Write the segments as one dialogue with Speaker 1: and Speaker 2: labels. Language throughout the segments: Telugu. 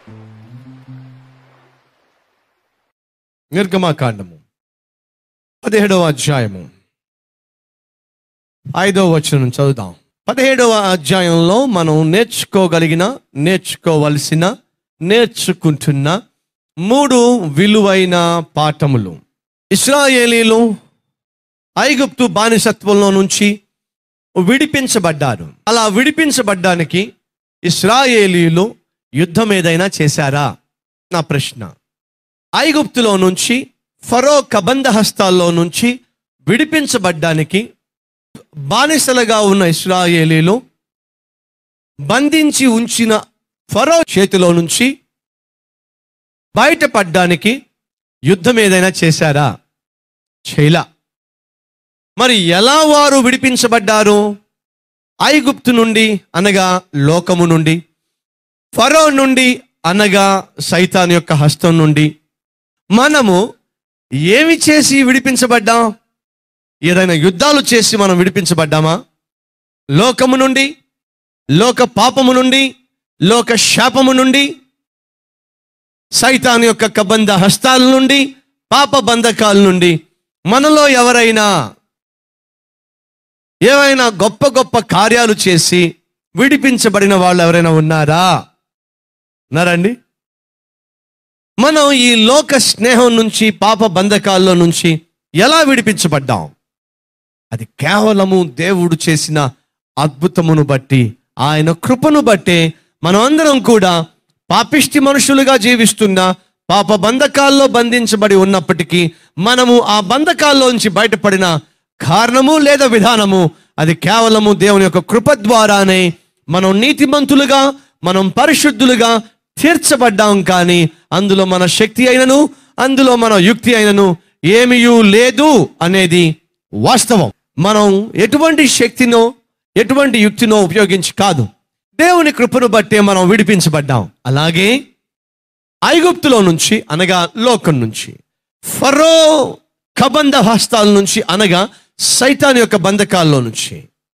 Speaker 1: నిర్గమాకాండము పదిహేడవ అధ్యాయము ఐదవ వచనం చదువుదాం పదిహేడవ అధ్యాయంలో మనం నేర్చుకోగలిగిన నేర్చుకోవలసిన నేర్చుకుంటున్న మూడు విలువైన పాఠములు ఇస్రాయేలీలు ఐగుప్తు బానిసత్వంలో నుంచి విడిపించబడ్డారు అలా విడిపించబడ్డానికి ఇస్రాయేలీలు యుద్ధం ఏదైనా చేశారా నా ప్రశ్న ఐగుప్తులో నుంచి ఫరో కబంధ హస్తాల్లో నుంచి విడిపించబడ్డానికి బానిసలుగా ఉన్న ఇస్రాయేలీలు బంధించి ఉంచిన ఫరో చేతిలో నుంచి బయటపడ్డానికి యుద్ధం ఏదైనా చేశారా చేయలా మరి ఎలా వారు విడిపించబడ్డారు ఐగుప్తు నుండి అనగా లోకము నుండి ఫరో నుండి అనగా సైతాన్ యొక్క హస్తం నుండి మనము ఏమి చేసి విడిపించబడ్డాం ఏదైనా యుద్ధాలు చేసి మనం విడిపించబడ్డామా లోకము నుండి లోక పాపము నుండి లోక శాపము నుండి సైతాన్ యొక్క కబంధ హస్తాల నుండి పాప బంధకాల నుండి మనలో ఎవరైనా ఏవైనా గొప్ప గొప్ప కార్యాలు చేసి విడిపించబడిన వాళ్ళు ఎవరైనా ఉన్నారా ఉన్నారండి మనం ఈ లోక స్నేహం నుంచి పాప బంధకాల్లో నుంచి ఎలా విడిపించబడ్డాం అది కేవలము దేవుడు చేసిన అద్భుతమును బట్టి ఆయన కృపను బట్టే మనం అందరం కూడా పాపిష్టి మనుషులుగా జీవిస్తున్న పాప బంధకాల్లో బంధించబడి ఉన్నప్పటికీ మనము ఆ బంధకాల్లోంచి బయటపడిన కారణము లేదా విధానము అది కేవలము దేవుని యొక్క కృప ద్వారానే మనం నీతిమంతులుగా మనం పరిశుద్ధులుగా తీర్చబడ్డాం కానీ అందులో మన శక్తి అయినను అందులో మన యుక్తి అయినను ఏమియూ లేదు అనేది వాస్తవం మనం ఎటువంటి శక్తినో ఎటువంటి యుక్తినో ఉపయోగించి కాదు దేవుని కృపను బట్టే మనం విడిపించబడ్డాం అలాగే ఐగుప్తులో నుంచి అనగా లోకం నుంచి ఫరో కబంధ హస్తాల నుంచి అనగా సైతాన్ యొక్క బంధకాల్లో నుంచి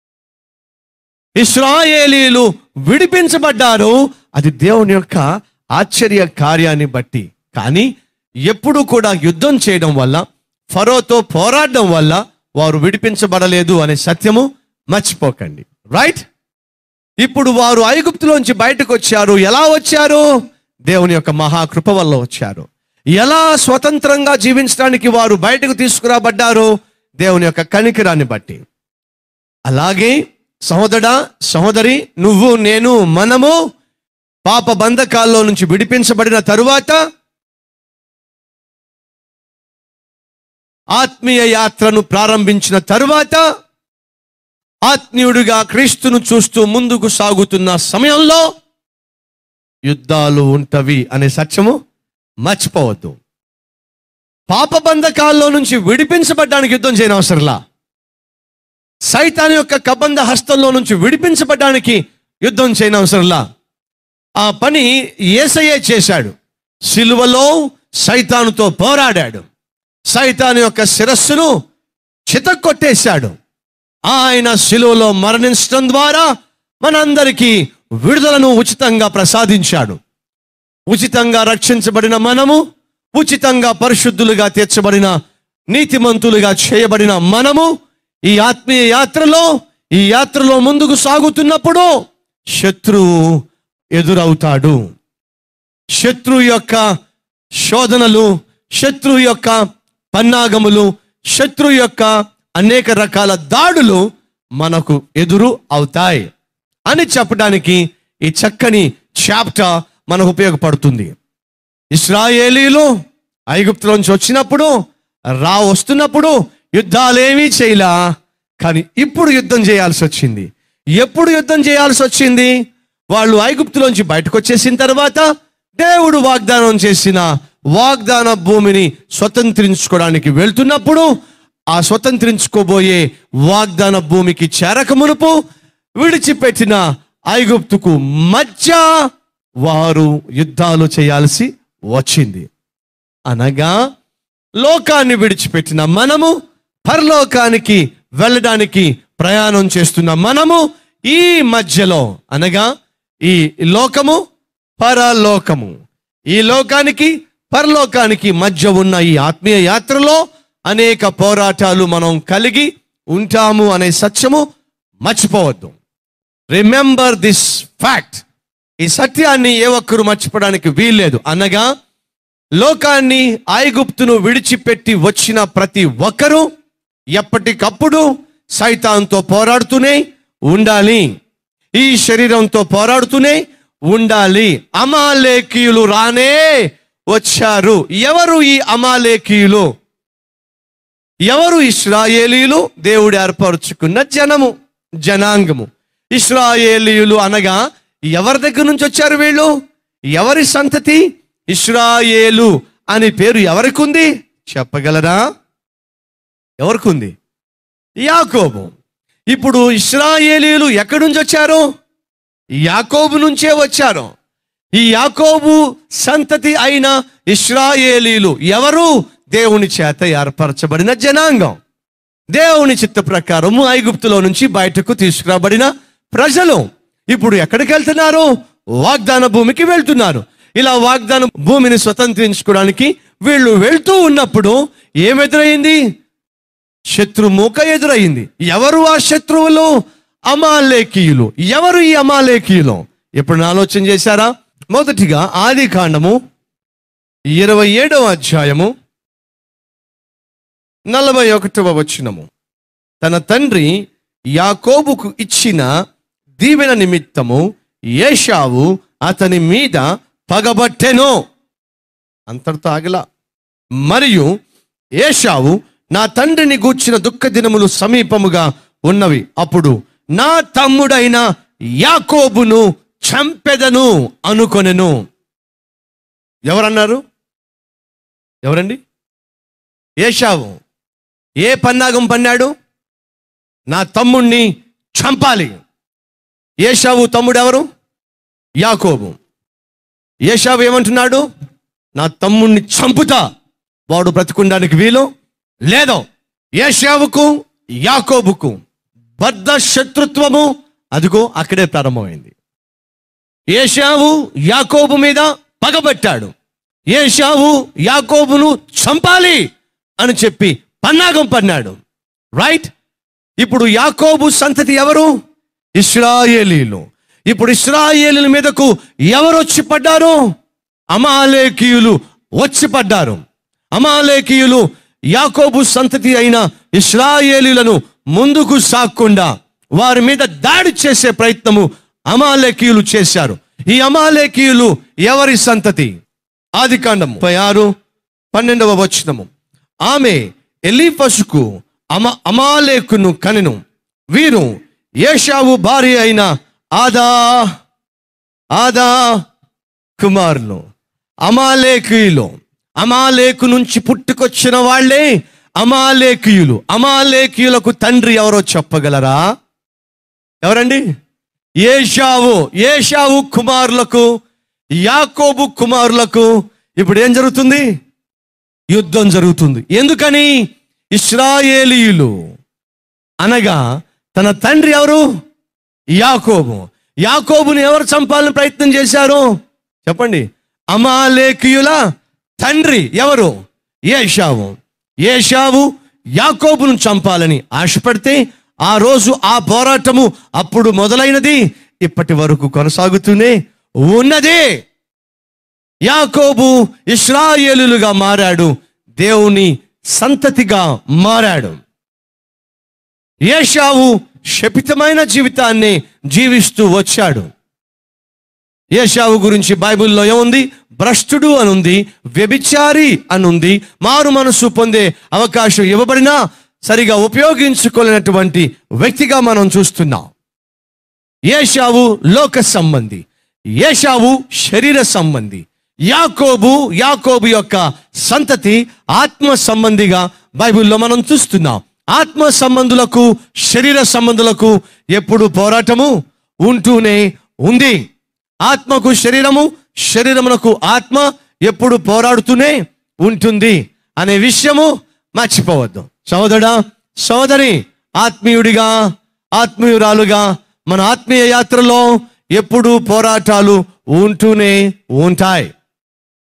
Speaker 1: ఇస్రాయేలీలు విడిపించబడ్డారు అది దేవుని యొక్క ఆశ్చర్య కార్యాన్ని బట్టి కానీ ఎప్పుడు కూడా యుద్ధం చేయడం వల్ల ఫరోతో పోరాడడం వల్ల వారు విడిపించబడలేదు అనే సత్యము మర్చిపోకండి రైట్ ఇప్పుడు వారు ఐగుప్తులోంచి బయటకు వచ్చారు ఎలా వచ్చారు దేవుని యొక్క మహాకృప వల్ల వచ్చారు ఎలా స్వతంత్రంగా జీవించడానికి వారు బయటకు తీసుకురాబడ్డారు దేవుని యొక్క కనికిరాన్ని బట్టి అలాగే సహోదరా సహోదరి నువ్వు నేను మనము పాప బంధకాల్లో నుంచి విడిపించబడిన తరువాత ఆత్మీయ యాత్రను ప్రారంభించిన తరువాత ఆత్మీయుడిగా క్రీస్తును చూస్తూ ముందుకు సాగుతున్న సమయంలో యుద్ధాలు ఉంటవి అనే సత్యము మర్చిపోవద్దు పాప బంధకాల్లో నుంచి విడిపించబడ్డానికి యుద్ధం చేయని అవసరంలా సైతాన్ యొక్క కబంధ హస్తంలో నుంచి విడిపించబడ్డానికి యుద్ధం చేయని అవసరంలా ఆ పని ఏసయ్యే చేశాడు సిలువలో సైతానుతో పోరాడాడు సైతాను యొక్క శిరస్సును చితక్కొట్టేశాడు ఆయన శిలువలో మరణించడం ద్వారా మనందరికీ విడుదలను ఉచితంగా ప్రసాదించాడు ఉచితంగా రక్షించబడిన మనము ఉచితంగా పరిశుద్ధులుగా తీర్చబడిన నీతిమంతులుగా చేయబడిన మనము ఈ ఆత్మీయ యాత్రలో ఈ యాత్రలో ముందుకు సాగుతున్నప్పుడు శత్రువు ఎదురవుతాడు శత్రువు యొక్క శోధనలు శత్రువు యొక్క పన్నాగములు శత్రువు యొక్క అనేక రకాల దాడులు మనకు ఎదురు అవుతాయి అని చెప్పడానికి ఈ చక్కని చాప్టర్ మనకు ఉపయోగపడుతుంది ఇస్రాయేలీలు ఐగుప్తులోంచి వచ్చినప్పుడు రా వస్తున్నప్పుడు యుద్ధాలేమీ చేయలా కానీ ఇప్పుడు యుద్ధం చేయాల్సి వచ్చింది ఎప్పుడు యుద్ధం చేయాల్సి వచ్చింది వాళ్ళు ఐగుప్తులోంచి బయటకు వచ్చేసిన తర్వాత దేవుడు వాగ్దానం చేసిన వాగ్దాన భూమిని స్వతంత్రించుకోవడానికి వెళ్తున్నప్పుడు ఆ స్వతంత్రించుకోబోయే వాగ్దాన భూమికి చేరక మునుపు విడిచిపెట్టిన ఐగుప్తుకు మధ్య వారు యుద్ధాలు చేయాల్సి వచ్చింది అనగా లోకాన్ని విడిచిపెట్టిన మనము పరలోకానికి వెళ్ళడానికి ప్రయాణం చేస్తున్న మనము ఈ మధ్యలో అనగా ఈ లోకము పరలోకము ఈ లోకానికి పరలోకానికి మధ్య ఉన్న ఈ ఆత్మీయ యాత్రలో అనేక పోరాటాలు మనం కలిగి ఉంటాము అనే సత్యము మర్చిపోవద్దు రిమెంబర్ దిస్ ఫ్యాక్ట్ ఈ సత్యాన్ని ఏ ఒక్కరు మర్చిపోవడానికి వీల్లేదు అనగా లోకాన్ని ఐగుప్తును విడిచిపెట్టి వచ్చిన ప్రతి ఒక్కరూ ఎప్పటికప్పుడు సైతాంతో పోరాడుతూనే ఉండాలి ఈ శరీరంతో పోరాడుతూనే ఉండాలి అమాలేకీయులు రానే వచ్చారు ఎవరు ఈ అమాలేకీయులు ఎవరు ఇస్రాయేలీలు దేవుడు ఏర్పరచుకున్న జనము జనాంగము ఇస్రాయేలీయులు అనగా ఎవరి దగ్గర నుంచి వచ్చారు వీళ్ళు ఎవరి సంతతి ఇస్రాయేలు అనే పేరు ఎవరికి ఉంది చెప్పగలరా ఎవరికి ఉంది యాకోబు ఇప్పుడు ఇస్రాయేలీలు ఎక్కడి నుంచి వచ్చారు యాకోబు నుంచే వచ్చారు ఈ యాకోబు సంతతి అయిన ఇస్రాయేలీలు ఎవరు దేవుని చేత ఏర్పరచబడిన జనాంగం దేవుని చిత్త ప్రకారము ఐగుప్తులో నుంచి బయటకు తీసుకురాబడిన ప్రజలు ఇప్పుడు ఎక్కడికి వెళ్తున్నారు వాగ్దాన భూమికి వెళ్తున్నారు ఇలా వాగ్దాన భూమిని స్వతంత్రించుకోవడానికి వీళ్ళు వెళ్తూ ఉన్నప్పుడు ఏమెదురైంది శత్రుముఖ ఎదురైంది ఎవరు ఆ శత్రువులు అమాలేకీయులు ఎవరు ఈ అమాలేకీయులు ఇప్పుడు ఆలోచన చేశారా మొదటిగా ఆది కాండము ఇరవై ఏడవ అధ్యాయము నలభై ఒకటవ వచనము తన తండ్రి యాకోబుకు ఇచ్చిన దీవెన నిమిత్తము ఏషావు అతని మీద పగబట్టెను అంతటితో ఆగలా మరియు ఏషావు నా తండ్రిని గూర్చిన దుఃఖ దినములు సమీపముగా ఉన్నవి అప్పుడు నా తమ్ముడైన యాకోబును చంపెదను అనుకొనెను ఎవరన్నారు ఎవరండి ఏషావు ఏ పన్నాగం పన్నాడు నా తమ్ముణ్ణి చంపాలి ఏషావు తమ్ముడు ఎవరు యాకోబు ఏషావు ఏమంటున్నాడు నా తమ్ముణ్ణి చంపుతా వాడు బ్రతుకుండానికి వీలు లేదు ఏషావుకు యాకోబుకు బద్ధ శత్రుత్వము అదిగో అక్కడే ప్రారంభమైంది ఏషావు యాకోబు మీద పగబట్టాడు ఏషావు యాకోబును చంపాలి అని చెప్పి పన్నాగం పన్నాడు రైట్ ఇప్పుడు యాకోబు సంతతి ఎవరు ఇస్రాయేలీలు ఇప్పుడు ఇస్రాయేలీల మీదకు ఎవరు వచ్చి పడ్డారు అమాలేకీయులు వచ్చి పడ్డారు అమాలేకీయులు యాకోబు సంతతి అయిన ఇస్రాయేలీలను ముందుకు సాక్కుండా వారి మీద దాడి చేసే ప్రయత్నము అమాలేకీయులు చేశారు ఈ అమాలేకీయులు ఎవరి సంతతి ఆది కాండము ముప్పై ఆరు పన్నెండవ వచనము ఆమె ఎలీఫసుకు అమ అమాలేకును కనెను వీరు ఏషావు భార్య అయిన ఆదా ఆదా కుమారులు అమాలేకీయులు అమాలేకు నుంచి పుట్టుకొచ్చిన వాళ్ళే అమాలేకీయులు అమాలేకీయులకు తండ్రి ఎవరో చెప్పగలరా ఎవరండి ఏషావు ఏషావు కుమారులకు యాకోబు కుమారులకు ఇప్పుడు ఏం జరుగుతుంది యుద్ధం జరుగుతుంది ఎందుకని ఇస్రాయేలీయులు అనగా తన తండ్రి ఎవరు యాకోబు యాకోబుని ఎవరు చంపాలని ప్రయత్నం చేశారు చెప్పండి అమాలేకీయుల తండ్రి ఎవరు ఏషావు ఏషావు యాకోబును చంపాలని ఆశపడితే ఆ రోజు ఆ పోరాటము అప్పుడు మొదలైనది ఇప్పటి వరకు కొనసాగుతూనే ఉన్నదే యాకోబు ఇస్రాయేలులుగా మారాడు దేవుని సంతతిగా మారాడు ఏషావు శపితమైన జీవితాన్ని జీవిస్తూ వచ్చాడు ఏషావు గురించి బైబిల్లో ఏముంది భ్రష్టుడు అనుంది వ్యభిచారి అనుంది మారు మనసు పొందే అవకాశం ఇవ్వబడినా సరిగా ఉపయోగించుకోలేనటువంటి వ్యక్తిగా మనం చూస్తున్నాం ఏషావు లోక సంబంధి ఏషావు శరీర సంబంధి యాకోబు యాకోబు యొక్క సంతతి ఆత్మ సంబంధిగా బైబిల్లో మనం చూస్తున్నాం ఆత్మ సంబంధులకు శరీర సంబంధులకు ఎప్పుడు పోరాటము ఉంటూనే ఉంది ఆత్మకు శరీరము శరీరమునకు ఆత్మ ఎప్పుడు పోరాడుతూనే ఉంటుంది అనే విషయము మర్చిపోవద్దు సోదరుడా సోదరి ఆత్మీయుడిగా ఆత్మీయురాలుగా మన ఆత్మీయ యాత్రలో ఎప్పుడు పోరాటాలు ఉంటూనే ఉంటాయి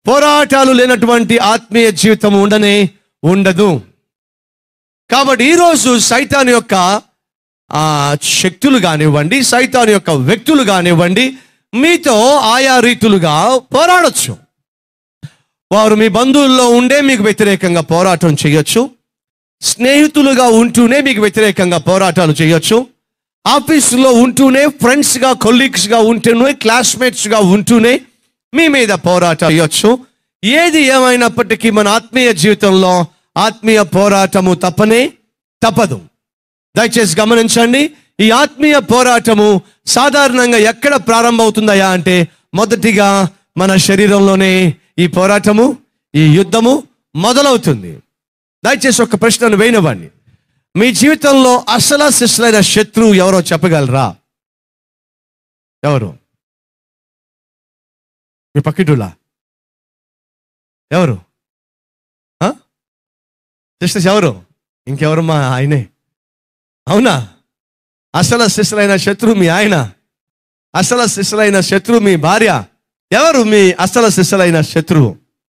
Speaker 1: పోరాటాలు లేనటువంటి ఆత్మీయ జీవితం ఉండనే ఉండదు కాబట్టి ఈరోజు సైతాన్ యొక్క ఆ శక్తులు కానివ్వండి సైతాన్ యొక్క వ్యక్తులు కానివ్వండి మీతో ఆయా రీతులుగా పోరాడొచ్చు వారు మీ బంధువుల్లో ఉండే మీకు వ్యతిరేకంగా పోరాటం చేయొచ్చు స్నేహితులుగా ఉంటూనే మీకు వ్యతిరేకంగా పోరాటాలు చేయొచ్చు ఆఫీసులో ఉంటూనే ఫ్రెండ్స్గా కొలీగ్స్గా ఉంటూనే క్లాస్మేట్స్గా ఉంటూనే మీ మీద పోరాటం చేయొచ్చు ఏది ఏమైనప్పటికీ మన ఆత్మీయ జీవితంలో ఆత్మీయ పోరాటము తప్పనే తప్పదు దయచేసి గమనించండి ఈ ఆత్మీయ పోరాటము సాధారణంగా ఎక్కడ ప్రారంభమవుతుందయా అంటే మొదటిగా మన శరీరంలోనే ఈ పోరాటము ఈ యుద్ధము మొదలవుతుంది దయచేసి ఒక ప్రశ్నను వేయనివ్వండి మీ జీవితంలో అసలు శిష్యులైన శత్రువు ఎవరో చెప్పగలరా ఎవరు మీ పక్కిటులా ఎవరు సిస్టర్స్ ఎవరు ఇంకెవరు మా ఆయనే అవునా అసలు శిష్యులైన శత్రువు మీ ఆయన అసలు శిష్యులైన శత్రువు మీ భార్య ఎవరు మీ అసలు శిష్యులైన శత్రువు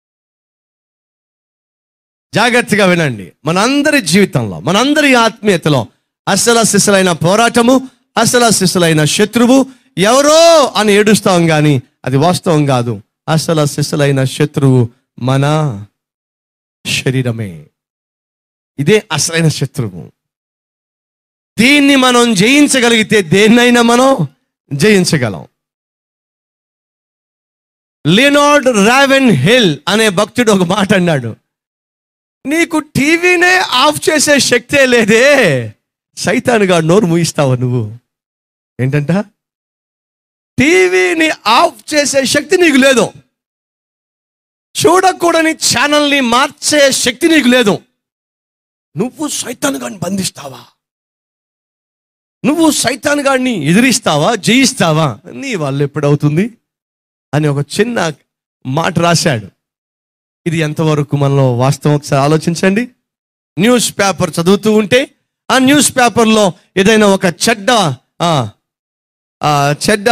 Speaker 1: జాగ్రత్తగా వినండి మనందరి జీవితంలో మనందరి ఆత్మీయతలో అసలు శిశులైన పోరాటము అసలు శిశులైన శత్రువు ఎవరో అని ఏడుస్తాం కానీ అది వాస్తవం కాదు అసలు శిశులైన శత్రువు మన శరీరమే ఇదే అసలైన శత్రువు దీన్ని మనం జయించగలిగితే దేన్నైనా మనం జయించగలం లినార్డ్ రావెన్ హిల్ అనే భక్తుడు ఒక మాట అన్నాడు నీకు టీవీనే ఆఫ్ చేసే శక్తే లేదే సైతానుగా నోరు ముయిస్తావు నువ్వు ఏంటంట టీవీని ఆఫ్ చేసే శక్తి నీకు లేదు చూడకూడని ఛానల్ని మార్చే శక్తి నీకు లేదు నువ్వు సైతానుగాన్ని బంధిస్తావా నువ్వు సైతానుగాన్ని ఎదిరిస్తావా జయిస్తావా నీ వాళ్ళు ఎప్పుడవుతుంది అని ఒక చిన్న మాట రాశాడు ఇది ఎంతవరకు మనలో వాస్తవం ఒకసారి ఆలోచించండి న్యూస్ పేపర్ చదువుతూ ఉంటే ఆ న్యూస్ పేపర్లో ఏదైనా ఒక చెడ్డ ఆ, ఆ, చెడ్డ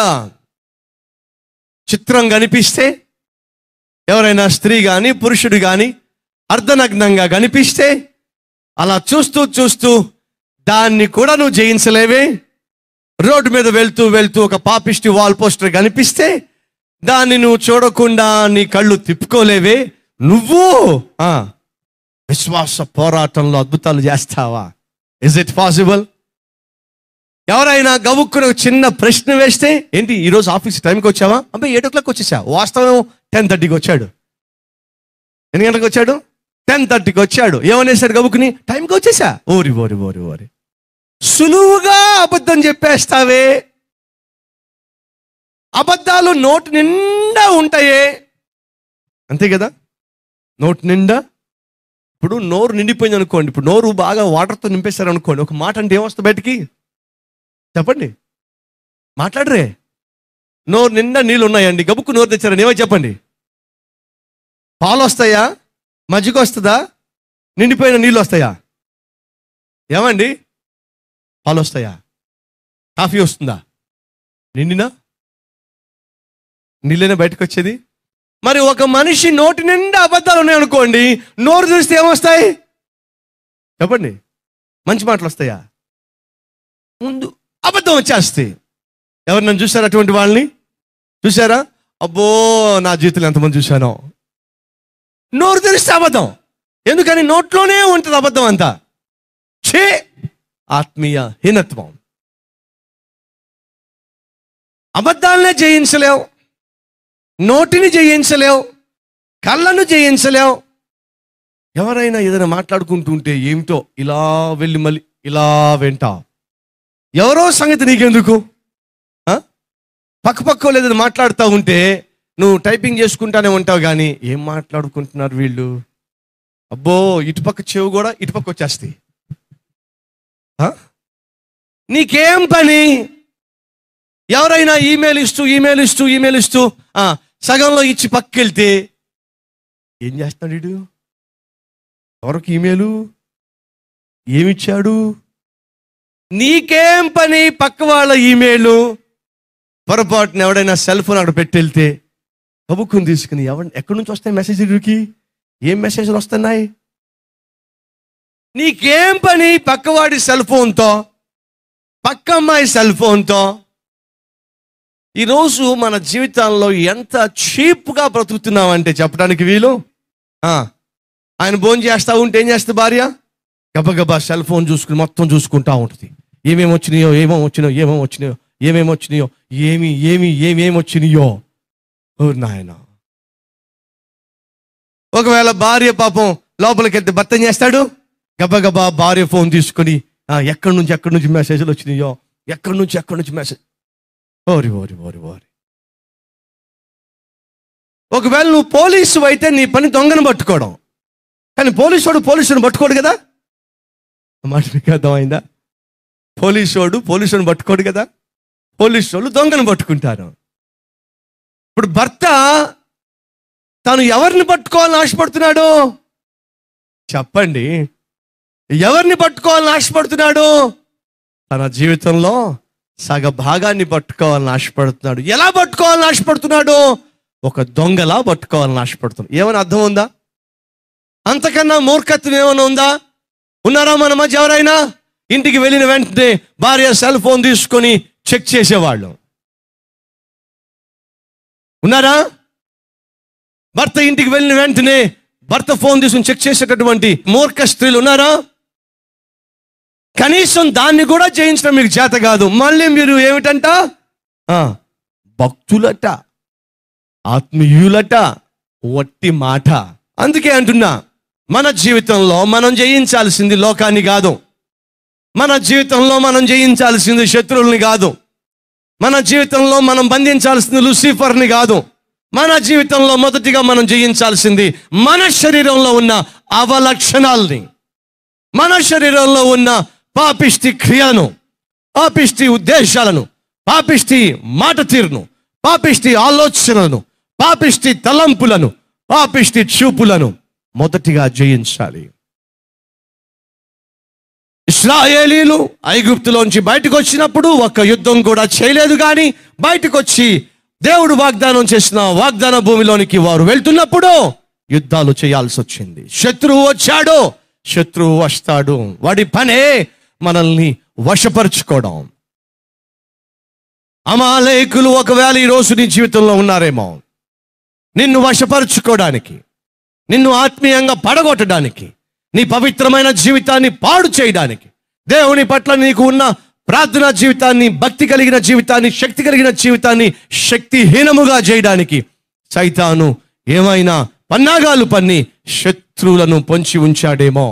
Speaker 1: చిత్రం కనిపిస్తే ఎవరైనా స్త్రీ కానీ పురుషుడు కానీ అర్ధనగ్నంగా కనిపిస్తే అలా చూస్తూ చూస్తూ దాన్ని కూడా నువ్వు జయించలేవే రోడ్డు మీద వెళ్తూ వెళ్తూ ఒక పాపిష్టి వాల్ పోస్టర్ కనిపిస్తే దాన్ని నువ్వు చూడకుండా నీ కళ్ళు తిప్పుకోలేవే నువ్వు ఆ, విశ్వాస పోరాటంలో అద్భుతాలు చేస్తావా ఇస్ ఇట్ పాసిబుల్ ఎవరైనా గవుక్కున ఒక చిన్న ప్రశ్న వేస్తే ఏంటి ఈరోజు ఆఫీస్ టైంకి వచ్చావా అబ్బాయి ఎయిట్ ఓ క్లాక్ వచ్చేసా వాస్తవం టెన్ థర్టీకి వచ్చాడు ఎన్ని గంటలకు వచ్చాడు టెన్ థర్టీకి వచ్చాడు ఏమనేసాడు గబుకుని టైంకి వచ్చేసా ఓరి ఓరి ఓరి ఓరి సులువుగా అబద్ధం చెప్పేస్తావే అబద్ధాలు నోటు నిండా ఉంటాయే అంతే కదా నోటు నిండా ఇప్పుడు నోరు నిండిపోయింది అనుకోండి ఇప్పుడు నోరు బాగా వాటర్తో నింపేశారు అనుకోండి ఒక మాట అంటే ఏమొస్తుంది బయటికి చెప్పండి మాట్లాడరే నోరు నిండా నీళ్ళు ఉన్నాయండి గబుక్కు నోరు తెచ్చారని ఏమో చెప్పండి పాలు వస్తాయా మజ్జిగ వస్తుందా నిండిపోయిన నీళ్ళు వస్తాయా ఏమండి పాలు వస్తాయా కాఫీ వస్తుందా నిండినా నీళ్ళైనా బయటకు వచ్చేది మరి ఒక మనిషి నోటి నిండా అబద్ధాలు ఉన్నాయనుకోండి నోరు చూస్తే ఏమొస్తాయి చెప్పండి మంచి మాటలు వస్తాయా ముందు అబద్ధం వచ్చేస్తాయి ఎవరు నన్ను చూసారా అటువంటి వాళ్ళని చూసారా అబ్బో నా జీవితంలో ఎంతమంది చూశానో నోరు తెరిస్తే అబద్ధం ఎందుకని నోట్లోనే ఉంటుంది అబద్ధం అంతా ఛే ఆత్మీయ హీనత్వం అబద్ధాలనే జయించలేవు నోటిని జయించలేవు కళ్ళను జయించలేవు ఎవరైనా ఏదైనా మాట్లాడుకుంటుంటే ఏమిటో ఇలా వెళ్ళి మళ్ళీ ఇలా వింటావు ఎవరో సంగతి నీకెందుకు ఆ? పక్క పక్క లేదని మాట్లాడుతూ ఉంటే నువ్వు టైపింగ్ చేసుకుంటానే ఉంటావు కానీ ఏం మాట్లాడుకుంటున్నారు వీళ్ళు అబ్బో ఇటుపక్క చెవు కూడా ఇటుపక్క వచ్చేస్తాయి ఆ? నీకేం పని ఎవరైనా ఈమెయిల్ ఇస్తూ ఈమెయిల్ ఇస్తూ ఈమెయిల్ ఇస్తూ ఆ, సగంలో ఇచ్చి పక్కకెళ్తే ఏం చేస్తున్నాడు వీడు ఎవరికి ఈమెయిలు ఏమిచ్చాడు నీకేం పని పక్క వాళ్ళ ఈమెయిల్ పొరపాటున ఎవడైనా సెల్ ఫోన్ అక్కడ పెట్టి వెళ్తే కబుక్కుని తీసుకుని ఎవరి ఎక్కడి నుంచి వస్తాయి మెసేజ్ ఇరుకి ఏం మెసేజ్లు వస్తున్నాయి నీకేం పని పక్కవాడి సెల్ ఫోన్తో పక్క అమ్మాయి సెల్ ఫోన్తో ఈరోజు మన జీవితాల్లో ఎంత చీప్గా బ్రతుకుతున్నామంటే చెప్పడానికి వీలు ఆ, ఆయన భోజనం చేస్తా ఉంటే ఏం చేస్తుంది భార్య గబగబా సెల్ ఫోన్ చూసుకుని మొత్తం చూసుకుంటా ఉంటుంది ఏమేమి వచ్చినాయో ఏమేమి వచ్చినాయో ఏమేమి వచ్చినాయో ఏమేమి వచ్చినాయో ఏమి ఏమి ఏమేమి వచ్చినాయో ఓ నాయన ఒకవేళ భార్య పాపం లోపలికి వెళ్తే భర్త ఏం చేస్తాడు గబగబా భార్య ఫోన్ తీసుకుని "ఆ, ఎక్కడి నుంచి ఎక్కడి నుంచి మెసేజ్లు వచ్చినాయో ఎక్కడి నుంచి ఎక్కడి నుంచి మెసేజ్ ఓరి ఓరి ఓరి ఓరి ఒకవేళ నువ్వు పోలీసు అయితే నీ పని దొంగను పట్టుకోవడం కానీ పోలీసు వాడు పోలీసుని పట్టుకోడు కదా మాట మీకు అర్థమైందా పోలీసు వాడు పోలీసుని పట్టుకోడు కదా పోలీసు వాళ్ళు దొంగను పట్టుకుంటారు ఇప్పుడు భర్త తాను ఎవరిని పట్టుకోవాలని ఆశపడుతున్నాడు చెప్పండి ఎవరిని పట్టుకోవాలని ఆశపడుతున్నాడు తన జీవితంలో సగ భాగాన్ని పట్టుకోవాలని ఆశపడుతున్నాడు ఎలా పట్టుకోవాలని ఆశపడుతున్నాడు ఒక దొంగలా పట్టుకోవాలని ఆశపడుతున్నాడు ఏమైనా అర్థం ఉందా అంతకన్నా మూర్ఖత్వం ఏమైనా ఉందా ఉన్నారా మన మధ్య ఎవరైనా ఇంటికి వెళ్ళిన వెంటనే భార్య సెల్ ఫోన్ తీసుకొని చెక్ చేసేవాళ్ళు ఉన్నారా భర్త ఇంటికి వెళ్ళిన వెంటనే భర్త ఫోన్ తీసుకుని చెక్ చేసేటటువంటి మూర్ఖ స్త్రీలు ఉన్నారా కనీసం దాన్ని కూడా చేయించడం మీకు చేత కాదు మళ్ళీ మీరు ఏమిటంట ఆ, భక్తులట ఆత్మీయులట వట్టి మాట అందుకే అంటున్నా మన జీవితంలో మనం జయించాల్సింది లోకాన్ని కాదు మన జీవితంలో మనం జయించాల్సింది శత్రువుల్ని కాదు మన జీవితంలో మనం బంధించాల్సింది లూసిఫర్ని కాదు మన జీవితంలో మొదటిగా మనం జయించాల్సింది మన శరీరంలో ఉన్న అవలక్షణాల్ని మన శరీరంలో ఉన్న పాపిష్టి క్రియలను పాపిష్టి ఉద్దేశాలను పాపిష్టి మాట తీరును పాపిష్టి ఆలోచనలను పాపిష్టి తలంపులను పాపిష్టి చూపులను మొదటిగా జయించాలి ఇస్రాయేలీలు ఐగుప్తులోంచి బయటకు వచ్చినప్పుడు ఒక్క యుద్ధం కూడా చేయలేదు కానీ బయటకు వచ్చి దేవుడు వాగ్దానం చేసిన వాగ్దాన భూమిలోనికి వారు వెళ్తున్నప్పుడు యుద్ధాలు చేయాల్సి వచ్చింది శత్రువు వచ్చాడు శత్రువు వస్తాడు వాడి పనే మనల్ని వశపరుచుకోవడం అమాలేకులు ఒకవేళ ఈ రోజు నీ జీవితంలో ఉన్నారేమో నిన్ను వశపరుచుకోవడానికి నిన్ను ఆత్మీయంగా పడగొట్టడానికి నీ పవిత్రమైన జీవితాన్ని పాడు చేయడానికి దేవుని పట్ల నీకు ఉన్న ప్రార్థనా జీవితాన్ని భక్తి కలిగిన జీవితాన్ని శక్తి కలిగిన జీవితాన్ని శక్తిహీనముగా చేయడానికి సైతాను ఏమైనా పన్నాగాలు పన్ని శత్రువులను పొంచి ఉంచాడేమో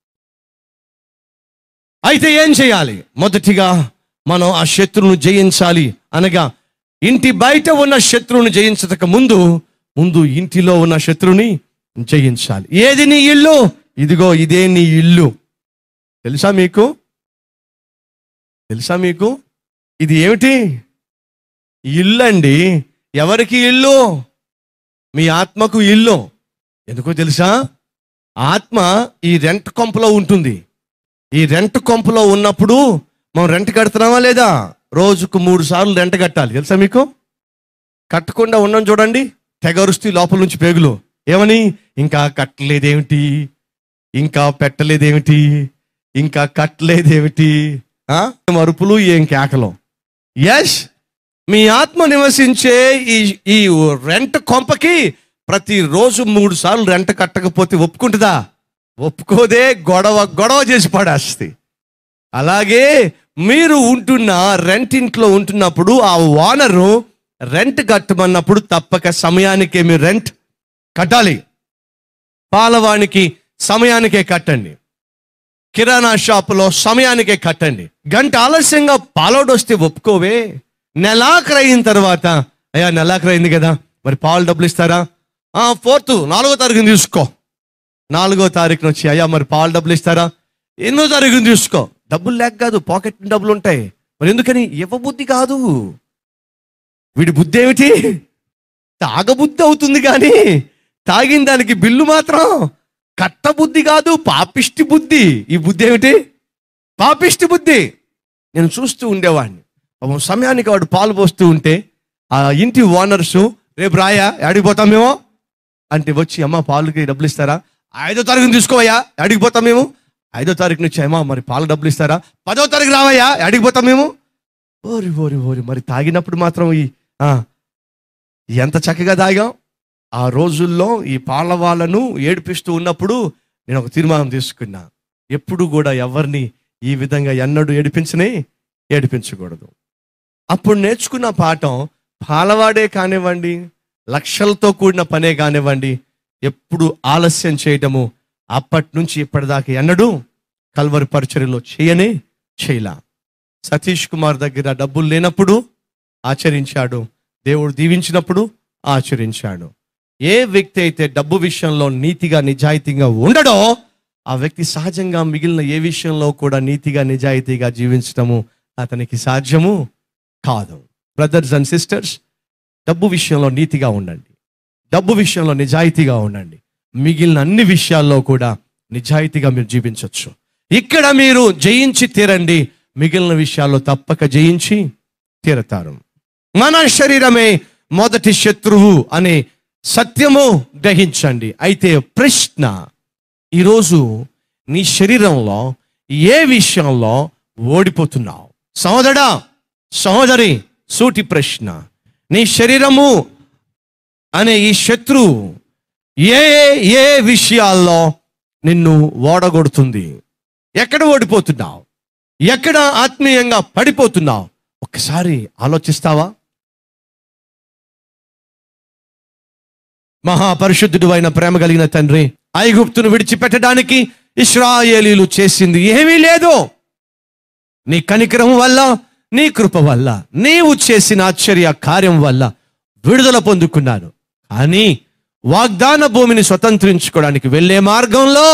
Speaker 1: అయితే ఏం చేయాలి మొదటిగా మనం ఆ శత్రువును జయించాలి అనగా ఇంటి బయట ఉన్న శత్రువుని జయించక ముందు ముందు ఇంటిలో ఉన్న శత్రువుని జయించాలి ఏది నీ ఇల్లు ఇదిగో ఇదే నీ ఇల్లు తెలుసా మీకు తెలుసా మీకు ఇది ఏమిటి ఇల్లు అండి ఎవరికి ఇల్లు మీ ఆత్మకు ఇల్లు ఎందుకో తెలుసా ఆత్మ ఈ రెంట్ కొంపలో ఉంటుంది ఈ రెంట్ కొంపలో ఉన్నప్పుడు మనం రెంట్ కడుతున్నామా లేదా రోజుకు మూడు సార్లు రెంట్ కట్టాలి తెలుసా మీకు కట్టకుండా ఉన్నాం చూడండి తెగరుస్తూ లోపల నుంచి పేగులు ఏమని ఇంకా కట్టలేదేమిటి ఇంకా పెట్టలేదేమిటి ఇంకా కట్టలేదేమిటి ఆ? మరుపులు ఏం కేకలు ఎస్ మీ ఆత్మ నివసించే ఈ ఈ రెంట్ కొంపకి ప్రతిరోజు మూడు సార్లు రెంట్ కట్టకపోతే ఒప్పుకుంటుందా ఒప్పుకోదే గొడవ గొడవ చేసి పడేస్తుంది అలాగే మీరు ఉంటున్న రెంట్ ఇంట్లో ఉంటున్నప్పుడు ఆ ఓనరు రెంట్ కట్టమన్నప్పుడు తప్పక సమయానికే మీరు రెంట్ కట్టాలి పాలవానికి సమయానికే కట్టండి కిరాణా షాపులో సమయానికే కట్టండి గంట ఆలస్యంగా పాలోడు వస్తే ఒప్పుకోవే నెలాఖరు అయిన తర్వాత అయ్యా నెలాఖరు అయింది కదా మరి పాలు డబ్బులు ఇస్తారా ఆ ఫోర్త్ నాలుగో తారీఖుని తీసుకో నాలుగో తారీఖున వచ్చి అయ్యా మరి పాలు డబ్బులు ఇస్తారా ఎన్నో తారీఖుని తీసుకో డబ్బులు లేక కాదు పాకెట్ డబ్బులు ఉంటాయి మరి ఎందుకని ఇవ్వబుద్ధి కాదు వీడి బుద్ధి ఏమిటి తాగబుద్ధి అవుతుంది కానీ తాగిన దానికి బిల్లు మాత్రం కట్టబుద్ధి కాదు పాపిష్టి బుద్ధి ఈ బుద్ధి ఏమిటి పాపిష్టి బుద్ధి నేను చూస్తూ ఉండేవాడిని పాపం సమయానికి వాడు పాలు పోస్తూ ఉంటే ఆ ఇంటి ఓనర్సు రేపు రాయా యాడికి పోతాం మేము అంటే వచ్చి అమ్మ పాలుకి డబ్బులు ఇస్తారా ఐదో తారీఖున తీసుకోవయ్యా యాడికి పోతాం మేము ఐదో తారీఖు నుంచి అమ్మా మరి పాలు డబ్బులు ఇస్తారా పదో తారీఖు రావయ్యా యాడికి పోతాం మేము ఓరి ఓరి ఓరి మరి తాగినప్పుడు మాత్రం ఈ ఆ, ఎంత చక్కగా తాగాం ఆ రోజుల్లో ఈ పాల వాళ్ళను ఏడిపిస్తూ ఉన్నప్పుడు నేను ఒక తీర్మానం తీసుకున్నా ఎప్పుడు కూడా ఎవరిని ఈ విధంగా ఎన్నడూ ఏడిపించని ఏడిపించకూడదు అప్పుడు నేర్చుకున్న పాఠం పాలవాడే కానివ్వండి లక్షలతో కూడిన పనే కానివ్వండి ఎప్పుడు ఆలస్యం చేయటము అప్పటి నుంచి ఇప్పటిదాకా ఎన్నడూ కల్వరి పరిచర్యలో చేయనే చేయలా సతీష్ కుమార్ దగ్గర డబ్బులు లేనప్పుడు ఆచరించాడు దేవుడు దీవించినప్పుడు ఆచరించాడు ఏ వ్యక్తి అయితే డబ్బు విషయంలో నీతిగా నిజాయితీగా ఉండడో ఆ వ్యక్తి సహజంగా మిగిలిన ఏ విషయంలో కూడా నీతిగా నిజాయితీగా జీవించడము అతనికి సాధ్యము కాదు బ్రదర్స్ అండ్ సిస్టర్స్ డబ్బు విషయంలో నీతిగా ఉండండి డబ్బు విషయంలో నిజాయితీగా ఉండండి మిగిలిన అన్ని విషయాల్లో కూడా నిజాయితీగా మీరు జీవించవచ్చు ఇక్కడ మీరు జయించి తీరండి మిగిలిన విషయాల్లో తప్పక జయించి తీరతారు మన శరీరమే మొదటి శత్రువు అనే సత్యము గ్రహించండి అయితే ప్రశ్న ఈరోజు నీ శరీరంలో ఏ విషయంలో ఓడిపోతున్నావు సహోదరా సహోదరి సూటి ప్రశ్న నీ శరీరము అనే ఈ శత్రువు ఏ ఏ విషయాల్లో నిన్ను ఓడగొడుతుంది ఎక్కడ ఓడిపోతున్నావు ఎక్కడ ఆత్మీయంగా పడిపోతున్నావు ఒక్కసారి ఆలోచిస్తావా మహాపరిశుద్ధుడు అయిన ప్రేమ కలిగిన తండ్రి ఐగుప్తును విడిచిపెట్టడానికి ఇస్రాయేలీలు చేసింది ఏమీ లేదు నీ కనికరం వల్ల నీ కృప వల్ల నీవు చేసిన ఆశ్చర్య కార్యం వల్ల విడుదల పొందుకున్నాను కానీ వాగ్దాన భూమిని స్వతంత్రించుకోవడానికి వెళ్ళే మార్గంలో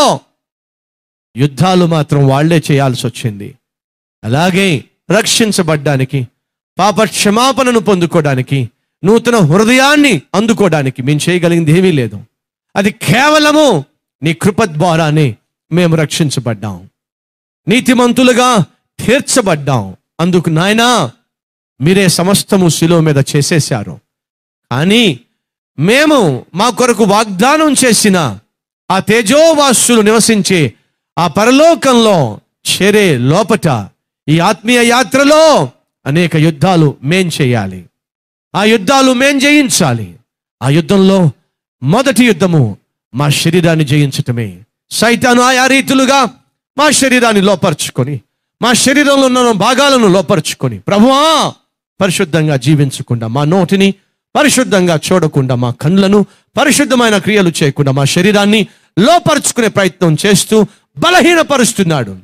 Speaker 1: యుద్ధాలు మాత్రం వాళ్లే చేయాల్సి వచ్చింది అలాగే రక్షించబడ్డానికి పాప క్షమాపణను పొందుకోవడానికి నూతన హృదయాన్ని అందుకోవడానికి మేము చేయగలిగింది ఏమీ లేదు అది కేవలము నీ కృప ద్వారానే మేము రక్షించబడ్డాం నీతిమంతులుగా తీర్చబడ్డాం అందుకు నాయనా మీరే సమస్తము శిలువ మీద చేసేశారు కానీ మేము మా కొరకు వాగ్దానం చేసిన ఆ తేజోవాసులు నివసించే ఆ పరలోకంలో చేరే లోపట ఈ ఆత్మీయ యాత్రలో అనేక యుద్ధాలు మేం చేయాలి ఆ యుద్ధాలు మేం జయించాలి ఆ యుద్ధంలో మొదటి యుద్ధము మా శరీరాన్ని జయించటమే సైతాను ఆయా రీతులుగా మా శరీరాన్ని లోపరుచుకొని మా శరీరంలో ఉన్న భాగాలను లోపరుచుకొని ప్రభువా పరిశుద్ధంగా జీవించకుండా మా నోటిని పరిశుద్ధంగా చూడకుండా మా కళ్ళను పరిశుద్ధమైన క్రియలు చేయకుండా మా శరీరాన్ని లోపరుచుకునే ప్రయత్నం చేస్తూ బలహీనపరుస్తున్నాడు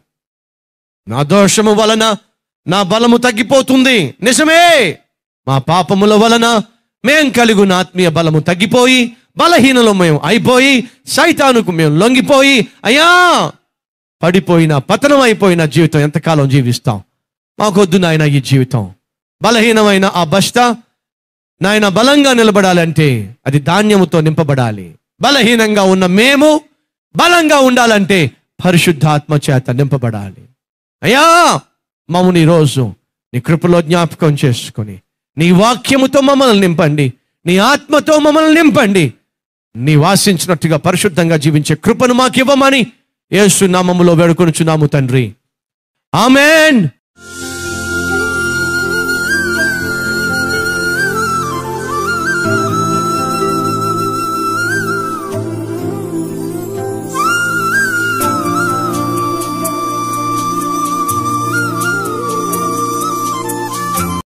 Speaker 1: నా దోషము వలన నా బలము తగ్గిపోతుంది నిజమే మా పాపముల వలన మేం కలిగిన ఆత్మీయ బలము తగ్గిపోయి బలహీనలు మేము అయిపోయి సైతానుకు మేము లొంగిపోయి అయ్యా పడిపోయిన పతనం అయిపోయిన జీవితం ఎంతకాలం జీవిస్తాం మాకొద్దు నాయన ఈ జీవితం బలహీనమైన ఆ బస్తా నాయన బలంగా నిలబడాలంటే అది ధాన్యముతో నింపబడాలి బలహీనంగా ఉన్న మేము బలంగా ఉండాలంటే పరిశుద్ధాత్మ చేత నింపబడాలి అయ్యా మమ్మల్ని ఈరోజు నీ కృపలో జ్ఞాపకం చేసుకొని నీ వాక్యముతో మమ్మల్ని నింపండి నీ ఆత్మతో మమ్మల్ని నింపండి నీ వాసించినట్టుగా పరిశుద్ధంగా జీవించే కృపను మాకు ఇవ్వమని యేసు నామములో వేడుకొనుచున్నాము తండ్రి ఆమెన్